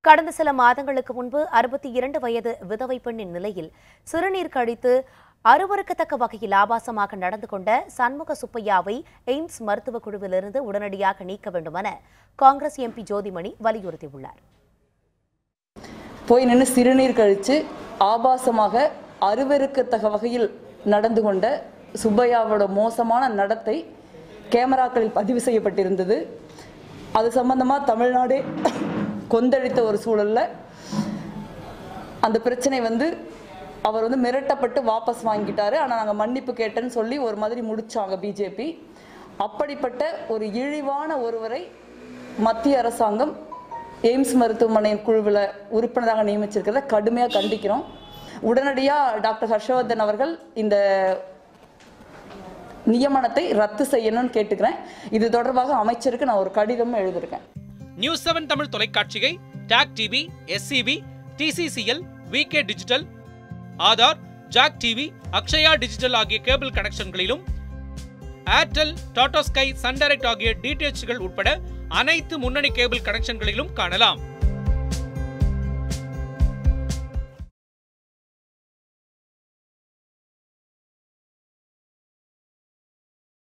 கடந்த சில மாதங்களுக்கு முன்பு அறுபத்தி இரண்டு வயது விதவை பெண்ணின் நிலையில் சிறுநீர் கழித்து அருவருக்கத்தக்க வகையில் ஆபாசமாக நடந்து கொண்ட சண்முக சுப்பையாவை எய்ம்ஸ் மருத்துவக் குழுவிலிருந்து உடனடியாக நீக்க வேண்டுமென காங்கிரஸ் எம்பி ஜோதிமணி வலியுறுத்தியுள்ளார் போய் நின்று சிறுநீர் கழித்து ஆபாசமாக அருவருக்கத்தக்க வகையில் நடந்து கொண்ட சுப்பையாவோட மோசமான நடத்தை கேமராக்களில் பதிவு செய்யப்பட்டிருந்தது அது சம்பந்தமாக தமிழ்நாடே கொந்தளித்த ஒரு சூழலில் அந்த பிரச்சனை வந்து அவர் வந்து மிரட்டப்பட்டு வாபஸ் வாங்கிட்டாரு ஆனால் நாங்கள் மன்னிப்பு கேட்டேன்னு சொல்லி ஒரு மாதிரி முடிச்சாங்க பிஜேபி அப்படிப்பட்ட ஒரு இழிவான ஒருவரை மத்திய அரசாங்கம் எய்ம்ஸ் மருத்துவமனை குழுவில் உறுப்பினராக நியமிச்சிருக்கிறத கடுமையாக கண்டிக்கிறோம் உடனடியாக டாக்டர் ஹர்ஷவர்தன் அவர்கள் இந்த நியமனத்தை ரத்து செய்யணும்னு கேட்டுக்கிறேன் இது தொடர்பாக அமைச்சருக்கு நான் ஒரு கடிதமும் எழுதியிருக்கேன் நியூஸ் செவன் தமிழ் தொலைக்காட்சியை Tag TV SCP TCCL VK digital Aadhaar Jack TV Akshaya digital ஆகிய கேபிள் கனெக்ஷன்களிலும் Airtel Tata Sky Sun Direct ஆகிய டிடிஎச்கள் உட்பட அனைத்து முன்னணி கேபிள் கனெக்ஷன்களிலும் காணலாம்